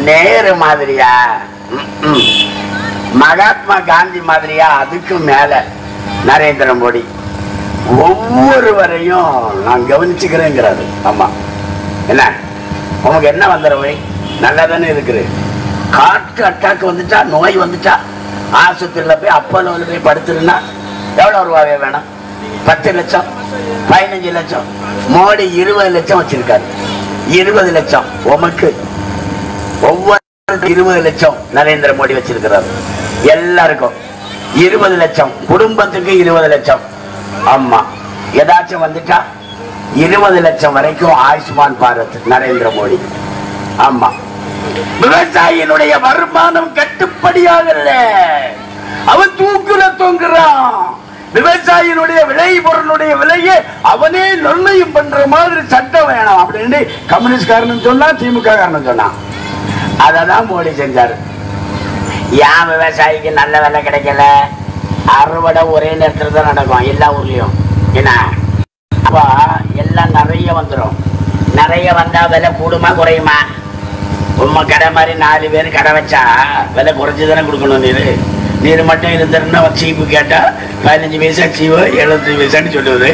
நேரு மாதிரியா ம்ம். மகாத்மா காந்தி மாதிரியா அதுக்கும் மேல நரேந்திர மோடி ஒவ்வொருவரையும் நான் கவனிச்சுக்கிறேங்கிறாரு ஆமா என்ன உனக்கு என்ன வந்துடும் நல்லா தானே இருக்குது காட்டு அட்டாக் வந்துட்டா நோய் வந்துட்டா ஆஸ்பத்திரியில் போய் அப்பலோவில் போய் படுத்துருன்னா எவ்வளோ ரூபாவே வேணும் பத்து லட்சம் பதினஞ்சு லட்சம் மோடி இருபது லட்சம் வச்சிருக்காரு இருபது லட்சம் உமக்கு ஒவ்வொரு இருபது லட்சம் நரேந்திர மோடி வச்சிருக்கிறார் எல்லாருக்கும் இருபது லட்சம் குடும்பத்துக்கு இருபது லட்சம் ஆமா ஏதாச்சும் வந்துட்டா இருபது லட்சம் வரைக்கும் ஆயுஷ்மான் பாரத் நரேந்திர மோடி ஆமா விவசாயினுடைய வருமானம் கட்டுப்படியாகல அவன் தூக்குல தொங்குறான் விவசாயினுடைய விளை பொருளுடைய விலையை அவனே நிர்ணயம் பண்ற மாதிரி சட்டம் வேணும் அப்படின்னு கம்யூனிஸ்ட் காரனும் சொன்னா திமுக காரனும் சொன்னான் அததான் மோடி செஞ்சாரு ஏன் விவசாயிக்கு நல்ல விலை கிடைக்கல அறுவடை ஒரே நேரத்துல தான் நடக்கும் எல்லா ஊர்லயும் என்ன அப்ப எல்லாம் நிறைய வந்துடும் நிறைய வந்தா விலை கூடுமா குறையுமா உண்மை கடை மாதிரி நாலு பேர் கடை வச்சா விலை குறைச்சி தானே கொடுக்கணும் நீர் நீர் மட்டும் இருந்திருந்தா சீப்பு கேட்டா பதினஞ்சு பைசா சீவோ எழுபத்தஞ்சு பைசான்னு சொல்லுவது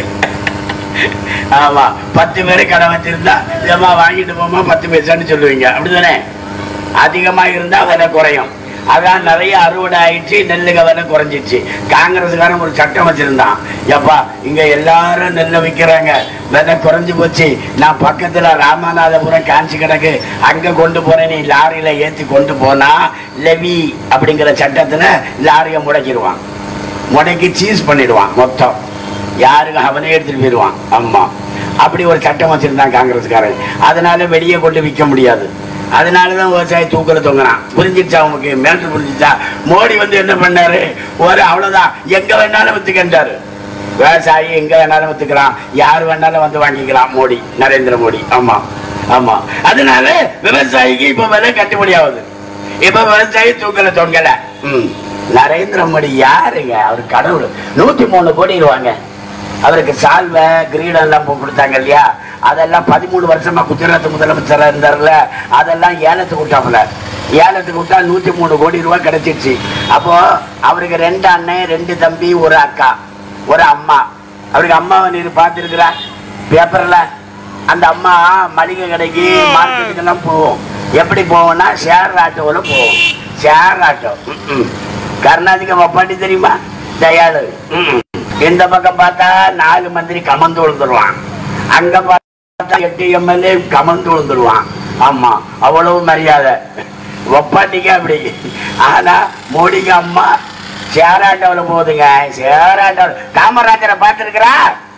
ஆமா பத்து பேர் கடை வச்சிருந்தா ஏமா வாங்கிட்டு போமா பத்து பைசான்னு சொல்லுவீங்க அப்படிதானே அதிகமா இருந்தா விலை குறையும் அதான் நிறைய அறுவடை ஆயிடுச்சு நெல்லுக விலை குறைஞ்சிச்சு காங்கிரஸ்காரன் ஒரு சட்டம் வச்சிருந்தான் எப்பா இங்க எல்லாரும் நெல்லை விற்கிறாங்க விலை குறைஞ்சு போச்சு நான் பக்கத்துல ராமநாதபுரம் காஞ்சி கிடக்கு அங்க கொண்டு போறேன் நீ லாரியில ஏத்தி கொண்டு போனா லெவி அப்படிங்கிற சட்டத்துல லாரியை முடக்கிடுவான் முடக்கி சீஸ் பண்ணிடுவான் மொத்தம் யாருக்கும் அவனே எடுத்துட்டு போயிடுவான் ஆமா அப்படி ஒரு சட்டம் வச்சிருந்தான் காங்கிரஸ்காரன் அதனால வெளியே கொண்டு விற்க முடியாது அதனாலதான் விவசாயி தூக்கல தொங்குறான் புரிஞ்சிருச்சா உங்களுக்கு மேட்டு புரிஞ்சிச்சா மோடி வந்து என்ன பண்ணாரு ஒரு அவ்வளவுதான் எங்க வேணாலும் வித்துக்கின்றாரு விவசாயி எங்க வேணாலும் வித்துக்கலாம் யார் வேணாலும் வந்து வாங்கிக்கலாம் மோடி நரேந்திர மோடி ஆமா ஆமா அதனால விவசாயிக்கு இப்ப விலை கட்டுப்படி ஆகுது இப்ப விவசாயி தூக்கல தொங்கல ம். நரேந்திர மோடி யாருங்க அவர் கடவுள் நூத்தி மூணு கோடி ரூபாங்க அவருக்கு சால்வை கிரீடம் எல்லாம் போ- கொடுத்தாங்க இல்லையா அதெல்லாம் பதிமூணு வருஷமா குஜராத் முதலமைச்சரா இருந்தார்ல அதெல்லாம் ஏலத்துக்கு விட்டாப்புல ஏலத்துக்கு விட்டா நூத்தி மூணு கோடி ரூபாய் கிடைச்சிருச்சு அப்போ அவருக்கு ரெண்டு அண்ணன் ரெண்டு தம்பி ஒரு அக்கா ஒரு அம்மா அவருக்கு அம்மாவை நீர் பார்த்துருக்குற பேப்பர்ல அந்த அம்மா மளிகை கடைக்கு மார்க்கெட்டுக்கு எல்லாம் போவோம் எப்படி போவோம்னா ஷேர் ஆட்டோவில் போவோம் ஷேர் ஆட்டோ ம்ம். கருணாநிதிக்கு மப்பாண்டி தெரியுமா தயாளு ம்ம். இந்த பக்கம் பார்த்தா நாலு மந்திரி கமந்து விழுந்துருவான் அங்க பார்த்தா எட்டு எம்எல்ஏ கமந்து விழுந்துருவான் ஆமா அவ்வளவு மரியாதை ஒப்பாட்டிக்கு அப்படி ஆனா மோடிக்கு அம்மா சேராட்டோவில் போகுதுங்க சேராட்டோவில் காமராஜரை பார்த்துருக்கிறா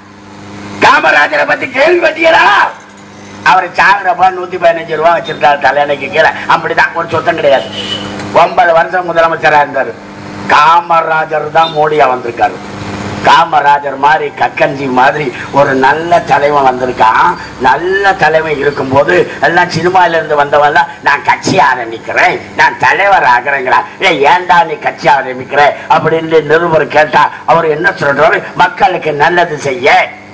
காமராஜரை பத்தி கேள்விப்பட்டீங்களா அவர் சாகுறப்ப நூத்தி பதினஞ்சு ரூபா வச்சிருக்காரு தலையணைக்கு கீழே அப்படிதான் ஒரு சொத்தம் கிடையாது ஒன்பது வருஷம் முதலமைச்சரா இருந்தாரு காமராஜர் தான் மோடியா வந்திருக்காரு காமராஜர் மாதிரி கக்கஞ்சி மாதிரி ஒரு நல்ல தலைவன் வந்திருக்கான் நல்ல தலைவன் இருக்கும்போது எல்லாம் சினிமால இருந்து வந்தவன் நான் கட்சி ஆரம்பிக்கிறேன் நான் தலைவர் ஆகிறேங்கிறா ஏய் ஏன்டா நீ கட்சி ஆரம்பிக்கிற அப்படின்னு நிருபர் கேட்டா அவர் என்ன சொல்றாரு மக்களுக்கு நல்லது செய்ய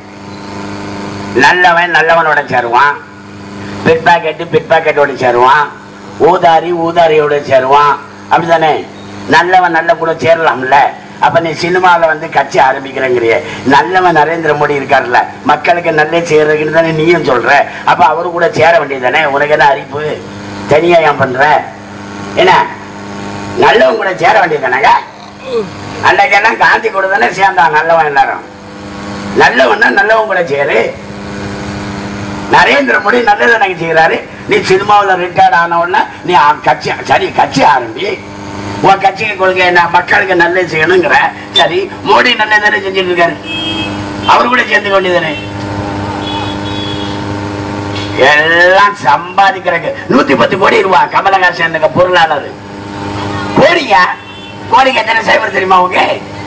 நல்லவன் நல்லவனோட சேருவான் பிட் பாக்கெட்டு பிட் பாக்கெட்டோட சேருவான் ஊதாரி ஊதாரியோட சேருவான் அப்படிதானே நல்லவன் நல்ல கூட சேரலாம்ல அப்ப நீ சினிமாவில் வந்து கட்சி ஆரம்பிக்கிறேங்கிறிய நல்லவன் நரேந்திர மோடி இருக்கார்ல மக்களுக்கு நல்ல செய்யறதுன்னு தானே நீயும் சொல்ற அப்ப அவரு கூட சேர வேண்டியது தானே உனக்கு என்ன அறிப்பு தனியா ஏன் பண்ற என்ன நல்லவன் கூட சேர வேண்டியது தானேங்க அன்னைக்கெல்லாம் காந்தி கூட தானே சேர்ந்தான் நல்லவன் எல்லாரும் நல்லவன்னா நல்லவன் கூட சேரு நரேந்திர மோடி நல்லதை எனக்கு செய்யறாரு நீ சினிமாவில் ரிட்டையர்ட் ஆன உடனே நீ ஆ- கட்சி சரி கட்சி ஆரம்பி உன் கட்சிக்கு கொள்கை என்ன மக்களுக்கு நல்லது செய்யணுங்கிற சரி மோடி நல்லதானே செஞ்சுட்டு இருக்காரு அவரு கூட சேர்ந்து வேண்டியதானே எல்லாம் சம்பாதிக்கிறதுக்கு நூத்தி பத்து கோடி ரூபா கமலஹாசன் எனக்கு பொருளாளர் கோடிங்க கோடிக்கு எத்தனை சைபர் தெரியுமா உங்க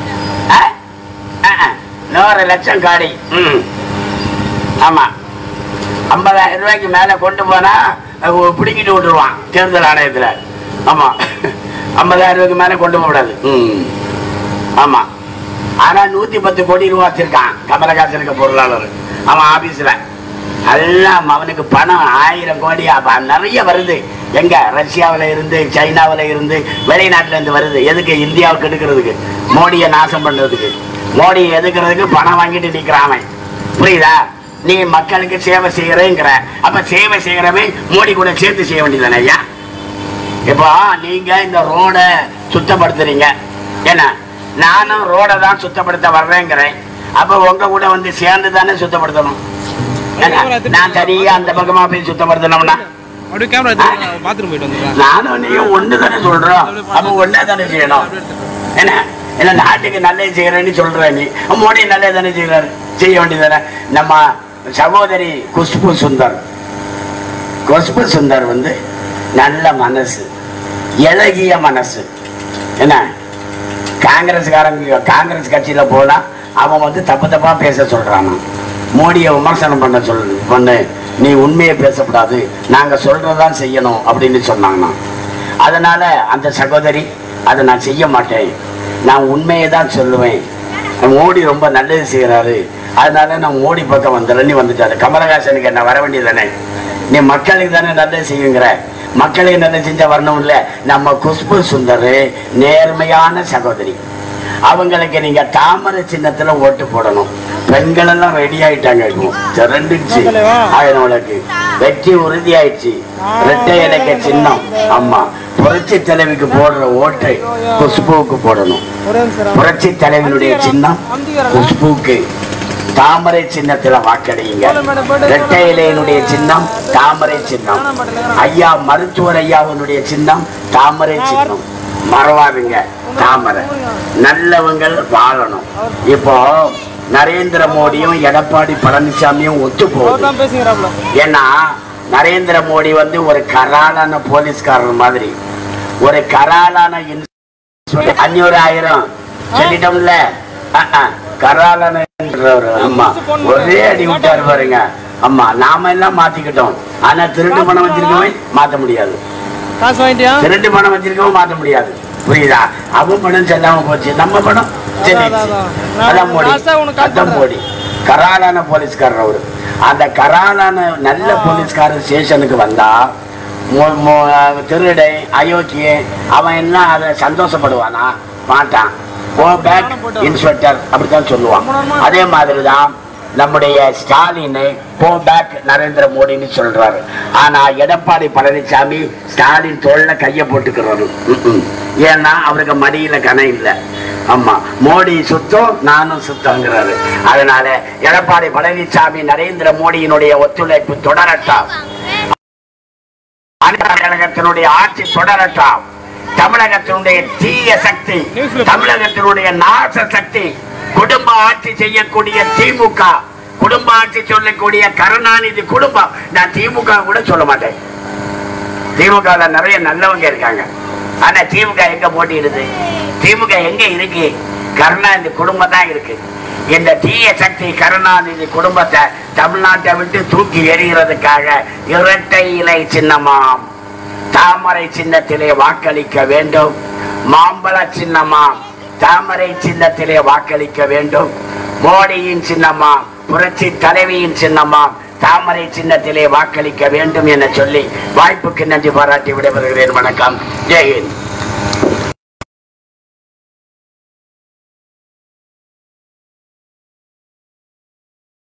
நூறு லட்சம் காடி ம் ஆமா ஐம்பதாயிரம் ரூபாய்க்கு மேல கொண்டு போனா அஹ், பிடிக்கிட்டு விட்டுருவான் தேர்தல் ஆணையத்துல ஆமா ஐம்பதாயிரம் ரூபாய்க்கு மேல கொண்டு போக கூடாது ம். ஆமா ஆனா நூத்தி பத்து கோடி ரூபா வச்சிருக்கான் கமலஹாசனுக்கு பொருளாளர் அவன் ஆபீஸ்ல எல்லாம் அவனுக்கு பணம் ஆயிரம் கோடி அப்ப நிறைய வருது எங்க ரஷ்யாவுல இருந்து சைனாவுல இருந்து வெளிநாட்டுல இருந்து வருது எதுக்கு இந்தியாவுக்கு எடுக்கிறதுக்கு மோடியை நாசம் பண்றதுக்கு மோடியை எதுக்குறதுக்கு பணம் வாங்கிட்டு நிக்கிறான் அவன். புரியுதா நீ மக்களுக்கு சேவை செய்யறேங்கிற அப்ப சேவை செய்யறவன் மோடி கூட சேர்த்து செய்ய வேண்டியதானே ஐயா இப்போ நீங்க இந்த ரோடை சுத்தப்படுத்துறீங்க என்ன நானும் ரோடை தான் சுத்தப்படுத்த வர்றேங்கிறேன் அப்ப உங்க கூட வந்து சேர்ந்து தானே சுத்தப்படுத்தணும் என்ன? நான் சரியா அந்த பக்கமா போய் சுத்தப்படுத்தணும்னா அப்படியே கேமரா எடுத்து பாத்ரூம் போயிட்டு வந்துடுறேன் நானும் நீயும் ஒண்ணு தானே சொல்றோம் அப்ப ஒண்ணே தானே செய்யணும் என்ன என்ன நாட்டுக்கு நல்லது செய்யறேன்னு சொல்ற நீ மோடி நல்லது தானே செய்யறாரு செய்ய வேண்டியதானே நம்ம சகோதரி குஷ்பு சுந்தர் குஷ்பு சுந்தர் வந்து நல்ல மனசு இலகிய மனசு என்ன காங்கிரஸ்காரங்க காங்கிரஸ் கட்சியில போனா அவன் வந்து தப்பு தப்பா பேச சொல்றானா மோடியை விமர்சனம் பண்ண சொல்லு பண்ணு நீ உண்மையை பேசக்கூடாது நாங்க சொல்றதான் செய்யணும் அப்படின்னு சொன்னாங்கண்ணா அதனால அந்த சகோதரி அதை நான் செய்ய மாட்டேன் நான் உண்மையை தான் சொல்லுவேன் மோடி ரொம்ப நல்லது செய்யறாரு அதனால நான் மோடி பக்கம் வந்துடுறேன்னு வந்துட்டாரு கமலஹாசனுக்கு என்ன வர வேண்டியதானே நீ மக்களுக்கு தானே நல்லது செய்யுங்கிற மக்களுக்கு நல்லது செஞ்சா வரணும் இல்ல நம்ம குஷ்பு சுந்தர் நேர்மையான சகோதரி அவங்களுக்கு நீங்க தாமரை சின்னத்துல ஓட்டு போடணும் பெண்கள் எல்லாம் ரெடி ஆயிட்டாங்க இப்போ திரண்டுச்சு அவனுக்கு வெற்றி உறுதி ஆயிடுச்சு ரெட்டை இலக்க சின்னம் ஆமா புரட்சி தலைவிக்கு போடுற ஓட்டை குஷ்புவுக்கு போடணும் ஒரே நிமிஷம் புரட்சி தலைவனுடைய சின்னம் குஷ்புக்கு தாமரை சின்னத்துல வாக்களியுங்க இரட்டை இலையினுடைய சின்னம் தாமரை சின்னம் ஐயா மருத்துவர் ஐயாவுடைய சின்னம் தாமரை சின்னம் மறவாதுங்க தாமரை நல்லவங்கள் வாழணும் இப்போ நரேந்திர மோடியும் எடப்பாடி பழனிசாமியும் ஒத்து போகுது தான் பேசுங்கிறாப்ல ஏன்னா நரேந்திர மோடி வந்து ஒரு கராலான போலீஸ்காரர் மாதிரி ஒரு கராலான இன்ஸ்பெக்டர் அஞ்சூறு ஆயிரம் சொல்லிட்டோம்ல அஹ், அஹ், கராலான என்றவர், ஆமா ஒரே அடி விட்டாரு பாருங்க ஆமா நாம எல்லாம் மாத்திக்கிட்டோம் ஆனா திருட்டு பணம் வச்சிருக்கவன் மாத்த முடியாது காசு வாங்கிட்டியா திருட்டு பணம் வச்சிருக்கவும் மாத்த முடியாது புரியுதா அவன் பணம் செல்லாம போச்சு நம்ம பணம் செல்லிடுச்சு அதான், அதான். அதான் மோடி லாஸ்டா உனக்கு கால் அதான் மோடி கராலான போலீஸ்காரர் அவரு அந்த கராலான நல்ல போலீஸ்காரர் ஸ்டேஷனுக்கு வந்தா மு- மு- திருடை அயோக்கிய அவன் என்ன அதை சந்தோஷப்படுவானா மாட்டான் ஓ பேக் இன்ஸ்பெக்டர் அப்படித்தான் சொல்லுவான் அதே மாதிரி தான் நம்முடைய ஸ்டாலின் போ பேக் நரேந்திர மோடின்னு சொல்றாரு ஆனா எடப்பாடி பழனிசாமி ஸ்டாலின் தோல்ல கைய போட்டுக்கிறாரு ம்ம். ஏன்னா அவருக்கு மடியில கணம் இல்லை ஆமா மோடி சுத்தம் நானும் சுத்தங்கிறாரு அதனால எடப்பாடி பழனிசாமி நரேந்திர மோடியினுடைய ஒத்துழைப்பு தொடரட்டும் தமிழகத்தினுடைய ஆட்சி தொடரட்டும் தமிழகத்தினுடைய தீய சக்தி தமிழகத்தினுடைய நாச சக்தி குடும்ப ஆட்சி செய்யக்கூடிய திமுக குடும்ப ஆட்சி சொல்லக்கூடிய கருணாநிதி குடும்பம் நான் திமுக கூட சொல்ல மாட்டேன் திமுக ல நிறைய நல்லவங்க இருக்காங்க ஆனா திமுக எங்க போட்டியிடுது திமுக எங்க இருக்கு கருணாநிதி குடும்பம் தான் இருக்கு இந்த தீய சக்தி கருணாநிதி குடும்பத்தை தமிழ்நாட்டை விட்டு தூக்கி எறிகிறதுக்காக இரட்டை இலை சின்னமாம் தாமரை சின்னத்திலே வாக்களிக்க வேண்டும் மாம்பழ சின்னமாம் தாமரை சின்னத்திலே வாக்களிக்க வேண்டும் மோடியின் சின்னமாம் புரட்சி தலைவியின் சின்னமாம் தாமரை சின்னத்திலே வாக்களிக்க வேண்டும் என சொல்லி வாய்ப்புக்கு நன்றி பாராட்டி விடைபெறுகிறேன் வணக்கம் ஜெயஹிந்த்